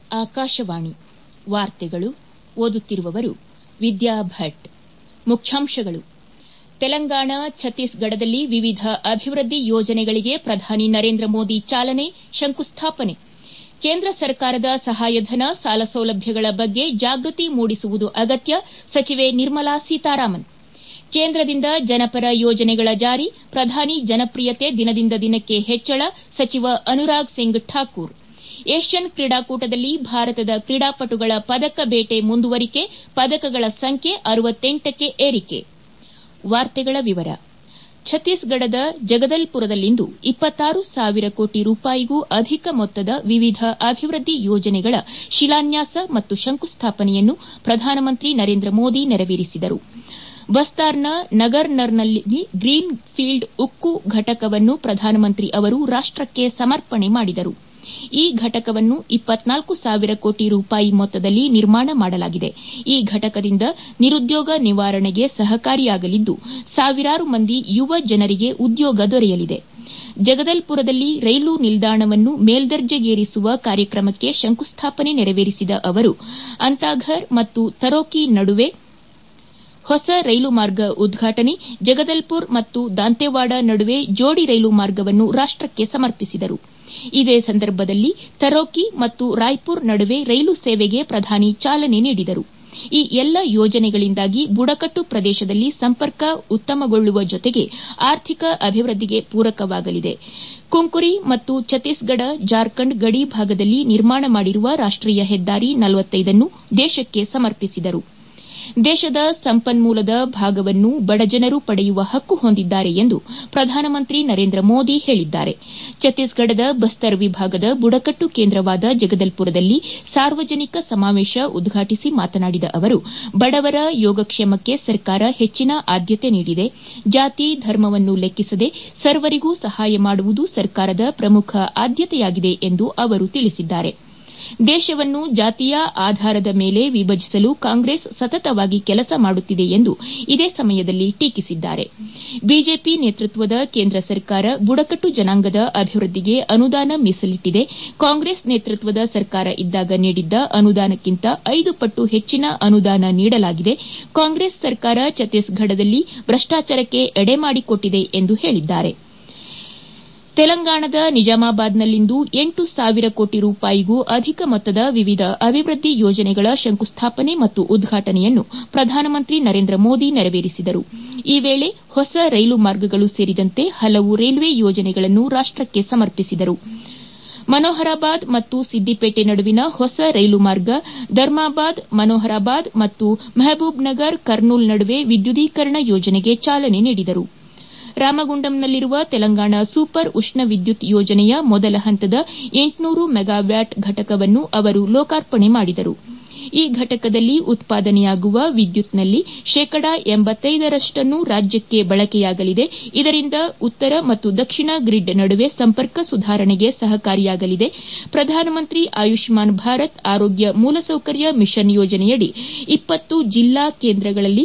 ಆಕಾಶವಾಣಿ ವಾರ್ತೆಗಳು ಓದುತ್ತಿರುವವರು ವಿದ್ಯಾ ಭಟ್ ಮುಖ್ಯಾಂಶಗಳು ತೆಲಂಗಾಣ ಛತ್ತೀಸ್ಗಢದಲ್ಲಿ ವಿವಿಧ ಅಭಿವೃದ್ದಿ ಯೋಜನೆಗಳಿಗೆ ಪ್ರಧಾನಿ ನರೇಂದ್ರ ಮೋದಿ ಚಾಲನೆ ಶಂಕುಸ್ಥಾಪನೆ ಕೇಂದ್ರ ಸರ್ಕಾರದ ಸಹಾಯಧನ ಸಾಲ ಸೌಲಭ್ಯಗಳ ಬಗ್ಗೆ ಜಾಗೃತಿ ಮೂಡಿಸುವುದು ಅಗತ್ಯ ಸಚಿವೆ ನಿರ್ಮಲಾ ಸೀತಾರಾಮನ್ ಕೇಂದ್ರದಿಂದ ಜನಪರ ಯೋಜನೆಗಳ ಜಾರಿ ಪ್ರಧಾನಿ ಜನಪ್ರಿಯತೆ ದಿನದಿಂದ ದಿನಕ್ಕೆ ಹೆಚ್ಚಳ ಸಚಿವ ಅನುರಾಗ್ ಸಿಂಗ್ ಠಾಕೂರ್ ಏಷ್ಯನ್ ಕ್ರೀಡಾಕೂಟದಲ್ಲಿ ಭಾರತದ ಕ್ರೀಡಾಪಟುಗಳ ಪದಕ ಬೇಟೆ ಮುಂದುವರಿಕೆ ಪದಕಗಳ ಸಂಖ್ಯೆ ಕ್ಕೆ ಏರಿಕೆ ಛತ್ತೀಸ್ಗಢದ ಜಗದಲ್ಪುರದಲ್ಲಿಂದು ಸಾವಿರ ಕೋಟಿ ರೂಪಾಯಿಗೂ ಅಧಿಕ ಮೊತ್ತದ ವಿವಿಧ ಅಭಿವೃದ್ದಿ ಯೋಜನೆಗಳ ಶಿಲಾನ್ಯಾಸ ಮತ್ತು ಶಂಕುಸ್ಥಾಪನೆಯನ್ನು ಪ್ರಧಾನಮಂತ್ರಿ ನರೇಂದ್ರ ಮೋದಿ ನೆರವೇರಿಸಿದರು ಬಸ್ತಾರ್ನ ನಗರ್ನರ್ನಲ್ಲಿ ಗ್ರೀನ್ ಫೀಲ್ಡ್ ಉಕ್ಕು ಘಟಕವನ್ನು ಪ್ರಧಾನಮಂತ್ರಿ ಅವರು ರಾಷ್ಟಕ್ಕೆ ಸಮರ್ಪಣೆ ಮಾಡಿದರು ಈ ಘಟಕವನ್ನು ಸಾವಿರ ಕೋಟಿ ರೂಪಾಯಿ ಮೊತ್ತದಲ್ಲಿ ನಿರ್ಮಾಣ ಮಾಡಲಾಗಿದೆ ಈ ಘಟಕದಿಂದ ನಿರುದ್ಯೋಗ ನಿವಾರಣೆಗೆ ಸಹಕಾರಿಯಾಗಲಿದ್ದು ಸಾವಿರಾರು ಮಂದಿ ಯುವ ಜನರಿಗೆ ಉದ್ಯೋಗ ದೊರೆಯಲಿದೆ ಜಗದಲ್ಪುರದಲ್ಲಿ ರೈಲು ನಿಲ್ದಾಣವನ್ನು ಮೇಲ್ದರ್ಜೆಗೇರಿಸುವ ಕಾರ್ಯಕ್ರಮಕ್ಕೆ ಶಂಕುಸ್ಥಾಪನೆ ನೆರವೇರಿಸಿದ ಅವರು ಅಂತಾಘರ್ ಮತ್ತು ತರೋಕಿ ನಡುವೆ ಹೊಸ ರೈಲು ಮಾರ್ಗ ಉದ್ಘಾಟನೆ ಜಗದಲ್ಪುರ್ ಮತ್ತು ದಾಂತೆವಾಡ ನಡುವೆ ಜೋಡಿ ರೈಲು ಮಾರ್ಗವನ್ನು ರಾಷ್ಟಕ್ಕೆ ಸಮರ್ಪಿಸಿದರು ಇದೇ ಸಂದರ್ಭದಲ್ಲಿ ತರೋಕಿ ಮತ್ತು ರಾಯ್ಪುರ್ ನಡುವೆ ರೈಲು ಸೇವೆಗೆ ಪ್ರಧಾನಿ ಚಾಲನೆ ನೀಡಿದರು ಈ ಎಲ್ಲ ಯೋಜನೆಗಳಿಂದಾಗಿ ಬುಡಕಟ್ಟು ಪ್ರದೇಶದಲ್ಲಿ ಸಂಪರ್ಕ ಉತ್ತಮಗೊಳ್ಳುವ ಜೊತೆಗೆ ಆರ್ಥಿಕ ಅಭಿವೃದ್ದಿಗೆ ಪೂರಕವಾಗಲಿದೆ ಕುಂಕುರಿ ಮತ್ತು ಛತ್ತೀಸ್ಗಢ ಜಾರ್ಖಂಡ್ ಗಡಿ ಭಾಗದಲ್ಲಿ ನಿರ್ಮಾಣ ಮಾಡಿರುವ ರಾಷ್ಟೀಯ ಹೆದ್ದಾರಿ ನ್ನು ದೇಶಕ್ಕೆ ಸಮರ್ಪಿಸಿದರು ದೇಶದ ಸಂಪನ್ಮೂಲದ ಭಾಗವನ್ನು ಬಡಜನರು ಪಡೆಯುವ ಹಕ್ಕು ಹೊಂದಿದ್ದಾರೆ ಎಂದು ಪ್ರಧಾನಮಂತ್ರಿ ನರೇಂದ್ರ ಮೋದಿ ಹೇಳಿದ್ದಾರೆ ಛತ್ತೀಸ್ಗಢದ ಬಸ್ತರ್ ವಿಭಾಗದ ಬುಡಕಟ್ಟು ಕೇಂದ್ರವಾದ ಜಗದಲ್ಪುರದಲ್ಲಿ ಸಾರ್ವಜನಿಕ ಸಮಾವೇಶ ಉದ್ಘಾಟಿಸಿ ಮಾತನಾಡಿದ ಅವರು ಬಡವರ ಯೋಗಕ್ಷೇಮಕ್ಕೆ ಸರ್ಕಾರ ಹೆಚ್ಚಿನ ಆದ್ಯತೆ ನೀಡಿದೆ ಜಾತಿ ಧರ್ಮವನ್ನು ಲೆಕ್ಕಿಸದೆ ಸರ್ವರಿಗೂ ಸಹಾಯ ಮಾಡುವುದು ಸರ್ಕಾರದ ಪ್ರಮುಖ ಆದ್ಯತೆಯಾಗಿದೆ ಎಂದು ಅವರು ತಿಳಿಸಿದ್ದಾರೆ ದೇಶವನ್ನು ಜಾತಿಯ ಆಧಾರದ ಮೇಲೆ ವಿಭಜಿಸಲು ಕಾಂಗ್ರೆಸ್ ಸತತವಾಗಿ ಕೆಲಸ ಮಾಡುತ್ತಿದೆ ಎಂದು ಇದೇ ಸಮಯದಲ್ಲಿ ಟೀಕಿಸಿದ್ದಾರೆ ಬಿಜೆಪಿ ನೇತೃತ್ವದ ಕೇಂದ್ರ ಸರ್ಕಾರ ಬುಡಕಟ್ಟು ಜನಾಂಗದ ಅಭಿವೃದ್ದಿಗೆ ಅನುದಾನ ಮೀಸಲಿಟ್ಟಿದೆ ಕಾಂಗ್ರೆಸ್ ನೇತೃತ್ವದ ಸರ್ಕಾರ ಇದ್ದಾಗ ನೀಡಿದ್ದ ಅನುದಾನಕ್ಕಿಂತ ಐದು ಪಟ್ಟು ಹೆಚ್ಚಿನ ಅನುದಾನ ನೀಡಲಾಗಿದೆ ಕಾಂಗ್ರೆಸ್ ಸರ್ಕಾರ ಛತ್ತೀಸ್ಗಢದಲ್ಲಿ ಭ್ರಷ್ಟಾಚಾರಕ್ಕೆ ಎಡೆ ಮಾಡಿಕೊಟ್ಟಿದೆ ಎಂದು ಹೇಳಿದ್ದಾರೆ ತೆಲಂಗಾಣದ ನಿಜಾಮಾಬಾದ್ನಲ್ಲಿಂದು ಎಂಟು ಸಾವಿರ ಕೋಟಿ ರೂಪಾಯಿಗೂ ಅಧಿಕ ಮೊತ್ತದ ವಿವಿಧ ಅಭಿವೃದ್ದಿ ಯೋಜನೆಗಳ ಶಂಕುಸ್ಥಾಪನೆ ಮತ್ತು ಉದ್ಘಾಟನೆಯನ್ನು ಪ್ರಧಾನಮಂತ್ರಿ ನರೇಂದ್ರ ಮೋದಿ ನೆರವೇರಿಸಿದರು ಈ ವೇಳೆ ಹೊಸ ರೈಲು ಮಾರ್ಗಗಳು ಸೇರಿದಂತೆ ಹಲವು ರೈಲ್ವೆ ಯೋಜನೆಗಳನ್ನು ರಾಷ್ಟಕ್ಕೆ ಸಮರ್ಪಿಸಿದರು ಮನೋಹರಾಬಾದ್ ಮತ್ತು ಸಿದ್ದಿಪೇಟೆ ನಡುವಿನ ಹೊಸ ರೈಲು ಮಾರ್ಗ ಧರ್ಮಾಬಾದ್ ಮನೋಹರಾಬಾದ್ ಮತ್ತು ಮೆಹಬೂಬ್ನಗರ್ ಕರ್ನೂಲ್ ನಡುವೆ ವಿದ್ಯುದೀಕರಣ ಯೋಜನೆಗೆ ಚಾಲನೆ ನೀಡಿದರು ರಾಮಗುಂಡಂನಲ್ಲಿರುವ ತೆಲಂಗಾಣ ಸೂಪರ್ ಉಷ್ಣ ವಿದ್ಯುತ್ ಯೋಜನೆಯ ಮೊದಲ ಹಂತದ ಎಂಟುನೂರು ಮೆಗಾವ್ಯಾಟ್ ಘಟಕವನ್ನು ಅವರು ಲೋಕಾರ್ಪಣೆ ಮಾಡಿದರು ಈ ಘಟಕದಲ್ಲಿ ಉತ್ಪಾದನೆಯಾಗುವ ವಿದ್ಯುತ್ನಲ್ಲಿ ಶೇಕಡಾ ಎಂಬತ್ತೈದರಷ್ಟನ್ನು ರಾಜ್ಯಕ್ಕೆ ಬಳಕೆಯಾಗಲಿದೆ ಇದರಿಂದ ಉತ್ತರ ಮತ್ತು ದಕ್ಷಿಣ ಗ್ರಿಡ್ ನಡುವೆ ಸಂಪರ್ಕ ಸುಧಾರಣೆಗೆ ಸಹಕಾರಿಯಾಗಲಿದೆ ಪ್ರಧಾನಮಂತ್ರಿ ಆಯುಷ್ಮಾನ್ ಭಾರತ್ ಆರೋಗ್ಯ ಮೂಲಸೌಕರ್ಯ ಮಿಷನ್ ಯೋಜನೆಯಡಿ ಇಪ್ಪತ್ತು ಜಿಲ್ಲಾ ಕೇಂದ್ರಗಳಲ್ಲಿ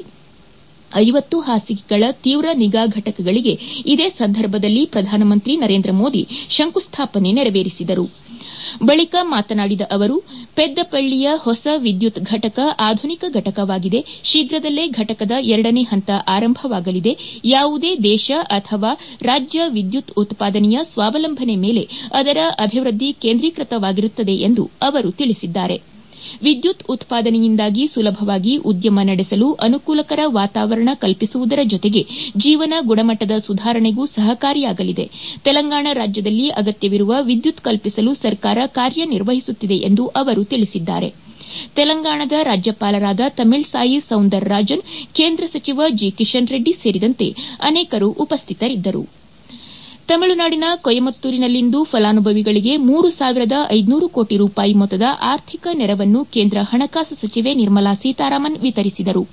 ಐವತ್ತು ಹಾಸಿಗೆಗಳ ತೀವ್ರ ನಿಗಾ ಘಟಕಗಳಿಗೆ ಇದೇ ಸಂದರ್ಭದಲ್ಲಿ ಪ್ರಧಾನಮಂತ್ರಿ ನರೇಂದ್ರ ಮೋದಿ ಶಂಕುಸ್ಥಾಪನೆ ನೆರವೇರಿಸಿದರು ಬಳಿಕ ಮಾತನಾಡಿದ ಅವರು ಪೆದ್ದಪಳ್ಳಿಯ ಹೊಸ ವಿದ್ಯುತ್ ಘಟಕ ಆಧುನಿಕ ಘಟಕವಾಗಿದೆ ಶೀಘ್ರದಲ್ಲೇ ಘಟಕದ ಎರಡನೇ ಹಂತ ಆರಂಭವಾಗಲಿದೆ ಯಾವುದೇ ದೇಶ ಅಥವಾ ರಾಜ್ಯ ವಿದ್ಯುತ್ ಉತ್ಪಾದನೆಯ ಸ್ವಾವಲಂಬನೆ ಮೇಲೆ ಅದರ ಅಭಿವೃದ್ದಿ ಕೇಂದ್ರೀಕೃತವಾಗಿರುತ್ತದೆ ಎಂದು ಅವರು ತಿಳಿಸಿದ್ದಾರೆ ವಿದ್ಯುತ್ ಉತ್ಪಾದನೆಯಿಂದಾಗಿ ಸುಲಭವಾಗಿ ಉದ್ಯಮ ನಡೆಸಲು ಅನುಕೂಲಕರ ವಾತಾವರಣ ಕಲ್ಪಿಸುವುದರ ಜೊತೆಗೆ ಜೀವನ ಗುಣಮಟ್ಟದ ಸುಧಾರಣೆಗೂ ಸಹಕಾರಿಯಾಗಲಿದೆ ತೆಲಂಗಾಣ ರಾಜ್ಯದಲ್ಲಿ ಅಗತ್ಯವಿರುವ ವಿದ್ಯುತ್ ಕಲ್ಪಿಸಲು ಸರ್ಕಾರ ಕಾರ್ಯನಿರ್ವಹಿಸುತ್ತಿದೆ ಎಂದು ಅವರು ತಿಳಿಸಿದ್ದಾರೆ ತೆಲಂಗಾಣದ ರಾಜ್ಯಪಾಲರಾದ ತಮಿಳ್ಸಾಯಿ ಸೌಂದರ್ ರಾಜನ್ ಕೇಂದ್ರ ಸಚಿವ ಜಿ ಕಿಶನ್ ರೆಡ್ಡಿ ಸೇರಿದಂತೆ ಅನೇಕರು ಉಪಸ್ಥಿತರಿದ್ದರು ತಮಿಳುನಾಡಿನ ಕೊಯಮತ್ತೂರಿನಲ್ಲಿಂದು ಫಲಾನುಭವಿಗಳಿಗೆ ಮೂರು ಸಾವಿರದ ಐದುನೂರು ಕೋಟಿ ರೂಪಾಯಿ ಮೊತ್ತದ ಆರ್ಥಿಕ ನೆರವನ್ನು ಕೇಂದ್ರ ಹಣಕಾಸು ಸಚಿವೆ ನಿರ್ಮಲಾ ಸೀತಾರಾಮನ್ ವಿತರಿಸಿದರು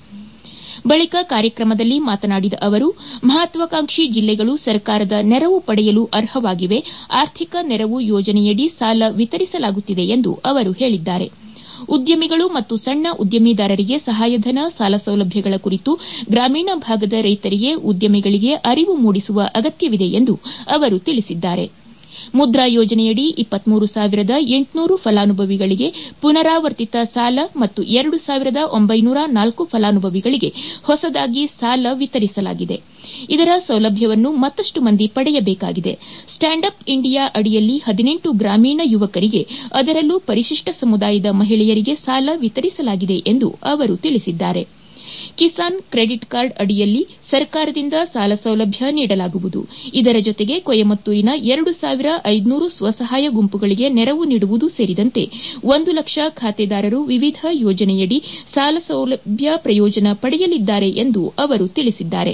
ಬಳಿಕ ಕಾರ್ಯಕ್ರಮದಲ್ಲಿ ಮಾತನಾಡಿದ ಅವರು ಮಹತ್ವಾಕಾಂಕ್ಷಿ ಜಿಲ್ಲೆಗಳು ಸರ್ಕಾರದ ನೆರವು ಪಡೆಯಲು ಅರ್ಹವಾಗಿವೆ ಆರ್ಥಿಕ ನೆರವು ಯೋಜನೆಯಡಿ ಸಾಲ ವಿತರಿಸಲಾಗುತ್ತಿದೆ ಎಂದು ಅವರು ಹೇಳಿದ್ದಾರೆ ಉದ್ಯಮಿಗಳು ಮತ್ತು ಸಣ್ಣ ಉದ್ಯಮಿದಾರರಿಗೆ ಸಹಾಯಧನ ಸಾಲ ಸೌಲಭ್ಯಗಳ ಕುರಿತು ಗ್ರಾಮೀಣ ಭಾಗದ ರೈತರಿಗೆ ಉದ್ಯಮಿಗಳಿಗೆ ಅರಿವು ಮೂಡಿಸುವ ಅಗತ್ಯವಿದೆ ಎಂದು ಅವರು ತಿಳಿಸಿದ್ದಾರೆ ಮುದ್ರಾ ಯೋಜನೆಯಡಿ ಇಪ್ಪತ್ಮೂರು ಸಾವಿರದ ಎಂಟುನೂರು ಫಲಾನುಭವಿಗಳಿಗೆ ಪುನರಾವರ್ತಿತ ಸಾಲ ಮತ್ತು ಎರಡು ಸಾವಿರದ ಒಂಬೈನೂರ ನಾಲ್ಕು ಫಲಾನುಭವಿಗಳಿಗೆ ಹೊಸದಾಗಿ ಸಾಲ ವಿತರಿಸಲಾಗಿದೆ ಇದರ ಸೌಲಭ್ಯವನ್ನು ಮತ್ತಷ್ಟು ಮಂದಿ ಪಡೆಯಬೇಕಾಗಿದೆ ಸ್ಟ್ಯಾಂಡ್ ಅಪ್ ಇಂಡಿಯಾ ಅಡಿಯಲ್ಲಿ ಹದಿನೆಂಟು ಗ್ರಾಮೀಣ ಯುವಕರಿಗೆ ಅದರಲ್ಲೂ ಪರಿಶಿಷ್ಟ ಸಮುದಾಯದ ಮಹಿಳೆಯರಿಗೆ ಸಾಲ ವಿತರಿಸಲಾಗಿದೆ ಎಂದು ಅವರು ತಿಳಿಸಿದ್ದಾರೆ ಕಿಸಾನ್ ಕ್ರೆಡಿಟ್ ಕಾರ್ಡ್ ಅಡಿಯಲ್ಲಿ ಸರ್ಕಾರದಿಂದ ಸಾಲ ಸೌಲಭ್ಯ ನೀಡಲಾಗುವುದು ಇದರ ಜೊತೆಗೆ ಕೊಯಮತ್ತೂರಿನ ಎರಡು ಸಾವಿರ ಐದುನೂರು ಸ್ವಸಹಾಯ ಗುಂಪುಗಳಿಗೆ ನೆರವು ನೀಡುವುದು ಸೇರಿದಂತೆ ಒಂದು ಲಕ್ಷ ಖಾತೆದಾರರು ವಿವಿಧ ಯೋಜನೆಯಡಿ ಸಾಲ ಸೌಲಭ್ಯ ಪ್ರಯೋಜನ ಪಡೆಯಲಿದ್ದಾರೆ ಎಂದು ಅವರು ತಿಳಿಸಿದ್ದಾರೆ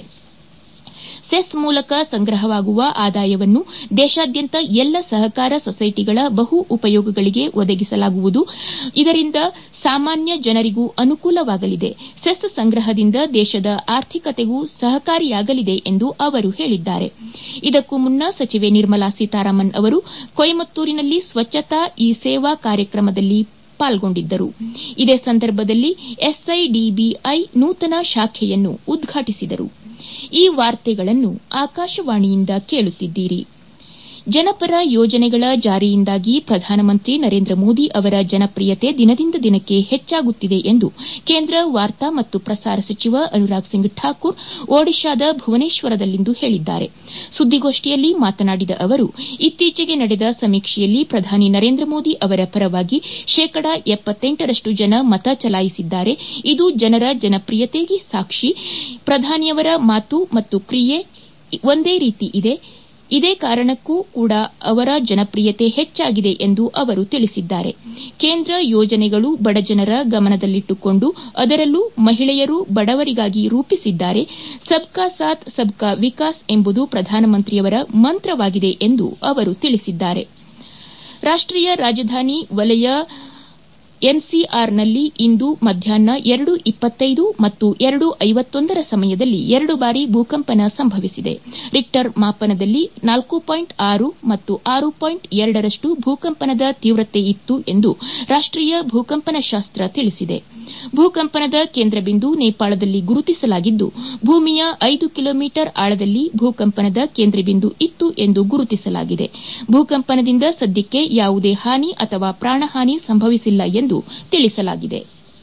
ಸೆಸ್ ಮೂಲಕ ಸಂಗ್ರಹವಾಗುವ ಆದಾಯವನ್ನು ದೇಶಾದ್ಯಂತ ಎಲ್ಲ ಸಹಕಾರ ಸೊಸೈಟಿಗಳ ಬಹು ಉಪಯೋಗಗಳಿಗೆ ಒದಗಿಸಲಾಗುವುದು ಇದರಿಂದ ಸಾಮಾನ್ಯ ಜನರಿಗೂ ಅನುಕೂಲವಾಗಲಿದೆ ಸೆಸ್ ಸಂಗ್ರಹದಿಂದ ದೇಶದ ಆರ್ಥಿಕತೆಗೂ ಸಹಕಾರಿಯಾಗಲಿದೆ ಎಂದು ಅವರು ಹೇಳಿದ್ದಾರೆ ಇದಕ್ಕೂ ಮುನ್ನ ಸಚಿವೆ ನಿರ್ಮಲಾ ಸೀತಾರಾಮನ್ ಅವರು ಕೊಯಮತ್ತೂರಿನಲ್ಲಿ ಸ್ವಚ್ಛತಾ ಈ ಸೇವಾ ಕಾರ್ಯಕ್ರಮದಲ್ಲಿ ಪಾಲ್ಗೊಂಡಿದ್ದರು ಇದೇ ಸಂದರ್ಭದಲ್ಲಿ ಎಸ್ಐಡಿಬಿಐ ನೂತನ ಶಾಖೆಯನ್ನು ಉದ್ಘಾಟಿಸಿದರು ಈ ವಾರ್ತೆಗಳನ್ನು ಆಕಾಶವಾಣಿಯಿಂದ ಕೇಳುತ್ತಿದ್ದೀರಿ ಜನಪರ ಯೋಜನೆಗಳ ಜಾರಿಯಿಂದಾಗಿ ಪ್ರಧಾನಮಂತ್ರಿ ನರೇಂದ್ರ ಮೋದಿ ಅವರ ಜನಪ್ರಿಯತೆ ದಿನದಿಂದ ದಿನಕ್ಕೆ ಹೆಚ್ಚಾಗುತ್ತಿದೆ ಎಂದು ಕೇಂದ್ರ ವಾರ್ತಾ ಮತ್ತು ಪ್ರಸಾರ ಸಚಿವ ಅನುರಾಗ್ ಸಿಂಗ್ ಠಾಕೂರ್ ಒಡಿಶಾದ ಭುವನೇಶ್ವರದಲ್ಲಿಂದು ಹೇಳಿದ್ದಾರೆ ಸುದ್ದಿಗೋಷ್ಠಿಯಲ್ಲಿ ಮಾತನಾಡಿದ ಅವರು ಇತ್ತೀಚೆಗೆ ನಡೆದ ಸಮೀಕ್ಷೆಯಲ್ಲಿ ಪ್ರಧಾನಿ ನರೇಂದ್ರ ಮೋದಿ ಅವರ ಪರವಾಗಿ ಶೇಕಡ ಎಪ್ಪತ್ತೆಂಟರಷ್ಟು ಜನ ಮತ ಚಲಾಯಿಸಿದ್ದಾರೆ ಇದು ಜನರ ಜನಪ್ರಿಯತೆಗೆ ಸಾಕ್ಷಿ ಪ್ರಧಾನಿಯವರ ಮಾತು ಮತ್ತು ಕ್ರಿಯೆ ಒಂದೇ ರೀತಿ ಇದೆ ಇದೇ ಕಾರಣಕ್ಕೂ ಕೂಡ ಅವರ ಜನಪ್ರಿಯತೆ ಹೆಚ್ಚಾಗಿದೆ ಎಂದು ಅವರು ತಿಳಿಸಿದ್ದಾರೆ ಕೇಂದ್ರ ಯೋಜನೆಗಳು ಬಡಜನರ ಗಮನದಲ್ಲಿಟ್ಟುಕೊಂಡು ಅದರಲ್ಲೂ ಮಹಿಳೆಯರು ಬಡವರಿಗಾಗಿ ರೂಪಿಸಿದ್ದಾರೆ ಸಬ್ಕಾ ಸಾಥ್ ಸಬ್ಕಾ ವಿಕಾಸ್ ಎಂಬುದು ಪ್ರಧಾನಮಂತ್ರಿಯವರ ಮಂತ್ರವಾಗಿದೆ ಎಂದು ಅವರು ತಿಳಿಸಿದ್ದಾರೆ ರಾಷ್ಟೀಯ ರಾಜಧಾನಿ ವಲಯ ಎನ್ಸಿಆರ್ನಲ್ಲಿ ಇಂದು ಮಧ್ಯಾಹ್ನ ಎರಡು ಇಪ್ಪತ್ತೈದು ಮತ್ತು ಎರಡು ಐವತ್ತೊಂದರ ಸಮಯದಲ್ಲಿ ಎರಡು ಬಾರಿ ಭೂಕಂಪನ ಸಂಭವಿಸಿದೆ ರಿಕ್ಟರ್ ಮಾಪನದಲ್ಲಿ ನಾಲ್ಕು ಪಾಯಿಂಟ್ ಆರು ಮತ್ತು ಆರು ಪಾಯಿಂಟ್ ಎರಡರಷ್ಟು ಭೂಕಂಪನದ ತೀವ್ರತೆ ಇತ್ತು ಎಂದು ರಾಷ್ಟೀಯ ಭೂಕಂಪನ ಶಾಸ್ತ್ರ ತಿಳಿಸಿದೆ ಭೂಕಂಪನದ ಕೇಂದ್ರ ಬಿಂದು ನೇಪಾಳದಲ್ಲಿ ಗುರುತಿಸಲಾಗಿದ್ದು ಭೂಮಿಯ ಐದು ಕಿಲೋಮೀಟರ್ ಆಳದಲ್ಲಿ ಭೂಕಂಪನದ ಕೇಂದ್ರ ಬಿಂದು ಇತ್ತು ಎಂದು ಗುರುತಿಸಲಾಗಿದೆ ಭೂಕಂಪನದಿಂದ ಸದ್ಯಕ್ಕೆ ಯಾವುದೇ ಹಾನಿ ಅಥವಾ ಪ್ರಾಣಹಾನಿ ಸಂಭವಿಸಿಲ್ಲ ಎಂದು ತಿಳಿಸಲಾಗಿದೆ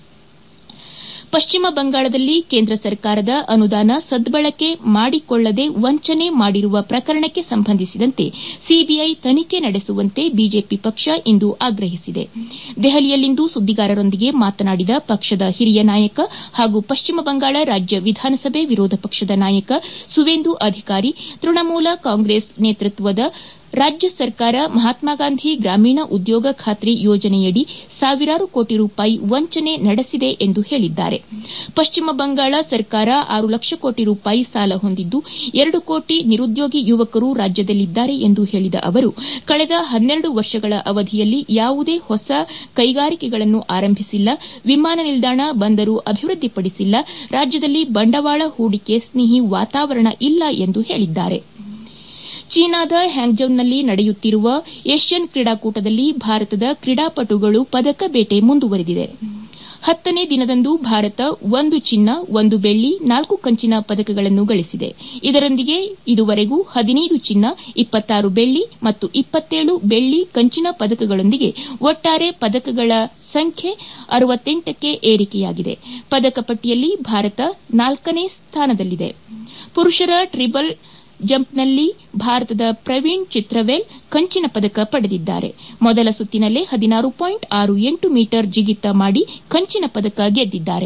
ಪಶ್ಚಿಮ ಬಂಗಾಳದಲ್ಲಿ ಕೇಂದ್ರ ಸರ್ಕಾರದ ಅನುದಾನ ಸದ್ಬಳಕೆ ಮಾಡಿಕೊಳ್ಳದೆ ವಂಚನೆ ಮಾಡಿರುವ ಪ್ರಕರಣಕ್ಕೆ ಸಂಬಂಧಿಸಿದಂತೆ ಸಿಬಿಐ ತನಿಖೆ ನಡೆಸುವಂತೆ ಬಿಜೆಪಿ ಪಕ್ಷ ಇಂದು ಆಗ್ರಹಿಸಿದೆ ದೆಹಲಿಯಲ್ಲಿಂದು ಸುದ್ದಿಗಾರರೊಂದಿಗೆ ಮಾತನಾಡಿದ ಪಕ್ಷದ ಹಿರಿಯ ನಾಯಕ ಹಾಗೂ ಪಶ್ಚಿಮ ಬಂಗಾಳ ರಾಜ್ಯ ವಿಧಾನಸಭೆ ವಿರೋಧ ಪಕ್ಷದ ನಾಯಕ ಸುವೇಂದು ಅಧಿಕಾರಿ ತೃಣಮೂಲ ಕಾಂಗ್ರೆಸ್ ನೇತೃತ್ವದ ರಾಜ್ಯ ಸರ್ಕಾರ ಮಹಾತ್ಮಗಾಂಧಿ ಗ್ರಾಮೀಣ ಉದ್ಯೋಗ ಖಾತ್ರಿ ಯೋಜನೆಯಡಿ ಸಾವಿರಾರು ಕೋಟಿ ರೂಪಾಯಿ ವಂಚನೆ ನಡೆಸಿದೆ ಎಂದು ಹೇಳಿದ್ದಾರೆ ಪಶ್ಚಿಮ ಬಂಗಾಳ ಸರ್ಕಾರ ಆರು ಲಕ್ಷ ಕೋಟಿ ರೂಪಾಯಿ ಸಾಲ ಹೊಂದಿದ್ದು ಎರಡು ಕೋಟಿ ನಿರುದ್ಯೋಗಿ ಯುವಕರು ರಾಜ್ಯದಲ್ಲಿದ್ದಾರೆ ಎಂದು ಹೇಳಿದ ಅವರು ಕಳೆದ ಹನ್ನೆರಡು ವರ್ಷಗಳ ಅವಧಿಯಲ್ಲಿ ಯಾವುದೇ ಹೊಸ ಕೈಗಾರಿಕೆಗಳನ್ನು ಆರಂಭಿಸಿಲ್ಲ ವಿಮಾನ ನಿಲ್ದಾಣ ಬಂದರು ಅಭಿವೃದ್ಧಿಪಡಿಸಿಲ್ಲ ರಾಜ್ಯದಲ್ಲಿ ಬಂಡವಾಳ ಹೂಡಿಕೆ ಸ್ನೇಹಿ ವಾತಾವರಣ ಇಲ್ಲ ಎಂದು ಹೇಳಿದ್ದಾರೆ ಚೀನಾದ ಹ್ಯಾಂಗ್ಜೌನಲ್ಲಿ ನಡೆಯುತ್ತಿರುವ ಏಷ್ಯನ್ ಕ್ರೀಡಾಕೂಟದಲ್ಲಿ ಭಾರತದ ಕ್ರೀಡಾಪಟುಗಳು ಪದಕ ಬೇಟೆ ಮುಂದುವರೆದಿದೆ ಹತ್ತನೇ ದಿನದಂದು ಭಾರತ ಒಂದು ಚಿನ್ನ ಒಂದು ಬೆಳ್ಳಿ ನಾಲ್ಕು ಕಂಚಿನ ಪದಕಗಳನ್ನು ಗಳಿಸಿದೆ ಇದರೊಂದಿಗೆ ಇದುವರೆಗೂ ಹದಿನೈದು ಚಿನ್ನ ಇಪ್ಪತ್ತಾರು ಬೆಳ್ಳಿ ಮತ್ತು ಇಪ್ಪತ್ತೇಳು ಬೆಳ್ಳಿ ಕಂಚಿನ ಪದಕಗಳೊಂದಿಗೆ ಒಟ್ಟಾರೆ ಪದಕಗಳ ಸಂಖ್ಯೆ ಅರವತ್ತೆಂಟಕ್ಕೆ ಏರಿಕೆಯಾಗಿದೆ ಪದಕ ಪಟ್ಟಿಯಲ್ಲಿ ಭಾರತ ನಾಲ್ಕನೇ ಸ್ಥಾನದಲ್ಲಿದೆ ಪುರುಷರ ಟ್ರಿಬಲ್ ಜಂಪ್ನಲ್ಲಿ ಭಾರತದ ಪ್ರವೀಣ್ ಚಿತ್ರವೇಲ್ ಕಂಚಿನ ಪದಕ ಪಡೆದಿದ್ದಾರೆ ಮೊದಲ ಸುತ್ತಿನಲ್ಲೇ ಹದಿನಾರು ಪಾಯಿಂಟ್ ಆರು ಎಂಟು ಮೀಟರ್ ಜಿಗಿತ ಮಾಡಿ ಕಂಚಿನ ಪದಕ ಗೆದ್ದಿದ್ದಾರೆ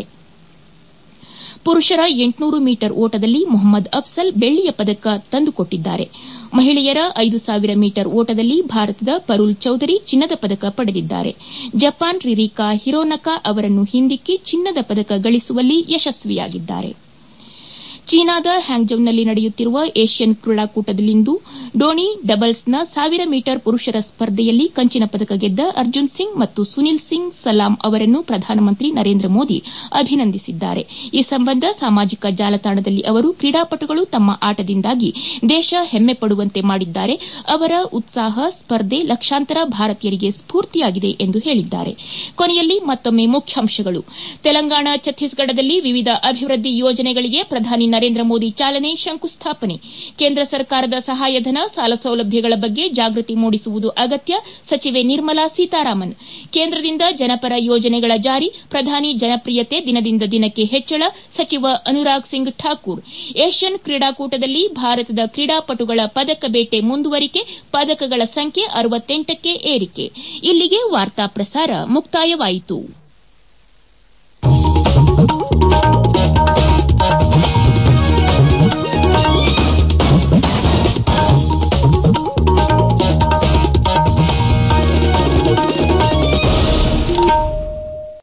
ಪುರುಷರ ಎಂಟುನೂರು ಮೀಟರ್ ಓಟದಲ್ಲಿ ಮೊಹಮ್ಮದ್ ಅಫ್ಸಲ್ ಬೆಳ್ಳಿಯ ಪದಕ ತಂದುಕೊಟ್ಟಿದ್ದಾರೆ ಮಹಿಳೆಯರ ಐದು ಸಾವಿರ ಮೀಟರ್ ಓಟದಲ್ಲಿ ಭಾರತದ ಪರುಲ್ ಚೌಧರಿ ಚಿನ್ನದ ಪದಕ ಪಡೆದಿದ್ದಾರೆ ಜಪಾನ್ ರಿರಿಕಾ ಹಿರೋನಕಾ ಅವರನ್ನು ಹಿಂದಿಕ್ಕಿ ಚಿನ್ನದ ಪದಕ ಗಳಿಸುವಲ್ಲಿ ಯಶಸ್ವಿಯಾಗಿದ್ದಾರೆ ಚೀನಾದ ಹ್ಯಾಂಗ್ಜೌನಲ್ಲಿ ನಡೆಯುತ್ತಿರುವ ಏಷ್ಯನ್ ಕ್ರೀಡಾಕೂಟದಲ್ಲಿಂದು ಡೋಣಿ ಡಬಲ್ಸ್ನ ಸಾವಿರ ಮೀಟರ್ ಪುರುಷರ ಸ್ಪರ್ಧೆಯಲ್ಲಿ ಕಂಚಿನ ಪದಕ ಗೆದ್ದ ಅರ್ಜುನ್ ಸಿಂಗ್ ಮತ್ತು ಸುನಿಲ್ ಸಿಂಗ್ ಸಲಾಂ ಅವರನ್ನು ಪ್ರಧಾನಮಂತ್ರಿ ನರೇಂದ್ರ ಮೋದಿ ಅಭಿನಂದಿಸಿದ್ದಾರೆ ಈ ಸಂಬಂಧ ಸಾಮಾಜಿಕ ಜಾಲತಾಣದಲ್ಲಿ ಅವರು ಕ್ರೀಡಾಪಟುಗಳು ತಮ್ಮ ಆಟದಿಂದಾಗಿ ದೇಶ ಹೆಮ್ಮೆ ಪಡುವಂತೆ ಮಾಡಿದ್ದಾರೆ ಅವರ ಉತ್ಸಾಹ ಸ್ಪರ್ಧೆ ಲಕ್ಷಾಂತರ ಭಾರತೀಯರಿಗೆ ಸ್ಫೂರ್ತಿಯಾಗಿದೆ ಎಂದು ಹೇಳಿದ್ದಾರೆ ಕೊನೆಯಲ್ಲಿ ಮತ್ತೊಮ್ಮೆ ಮುಖ್ಯಾಂಶಗಳು ತೆಲಂಗಾಣ ಛತ್ತೀಸ್ಗಢದಲ್ಲಿ ವಿವಿಧ ಅಭಿವೃದ್ಧಿ ಯೋಜನೆಗಳಿಗೆ ಪ್ರಧಾನಿ ನರೇಂದ್ರ ಮೋದಿ ಚಾಲನೆ ಶಂಕುಸ್ಥಾಪನೆ ಕೇಂದ್ರ ಸರ್ಕಾರದ ಸಹಾಯಧನ ಸಾಲ ಸೌಲಭ್ಯಗಳ ಬಗ್ಗೆ ಜಾಗೃತಿ ಮೂಡಿಸುವುದು ಅಗತ್ಯ ಸಚಿವೆ ನಿರ್ಮಲಾ ಸೀತಾರಾಮನ್ ಕೇಂದ್ರದಿಂದ ಜನಪರ ಯೋಜನೆಗಳ ಜಾರಿ ಪ್ರಧಾನಿ ಜನಪ್ರಿಯತೆ ದಿನದಿಂದ ದಿನಕ್ಕೆ ಹೆಚ್ಚಳ ಸಚಿವ ಅನುರಾಗ್ ಸಿಂಗ್ ಠಾಕೂರ್ ಏಷ್ಯನ್ ಕ್ರೀಡಾಕೂಟದಲ್ಲಿ ಭಾರತದ ಕ್ರೀಡಾಪಟುಗಳ ಪದಕ ಬೇಟೆ ಮುಂದುವರಿಕೆ ಪದಕಗಳ ಸಂಖ್ಯೆ ಅರವತ್ತೆಂಟಕ್ಕೆ ಏರಿಕೆ ಇಲ್ಲಿಗೆ ವಾರ್ತಾ ಪ್ರಸಾರ ಮುಕ್ತಾಯವಾಯಿತು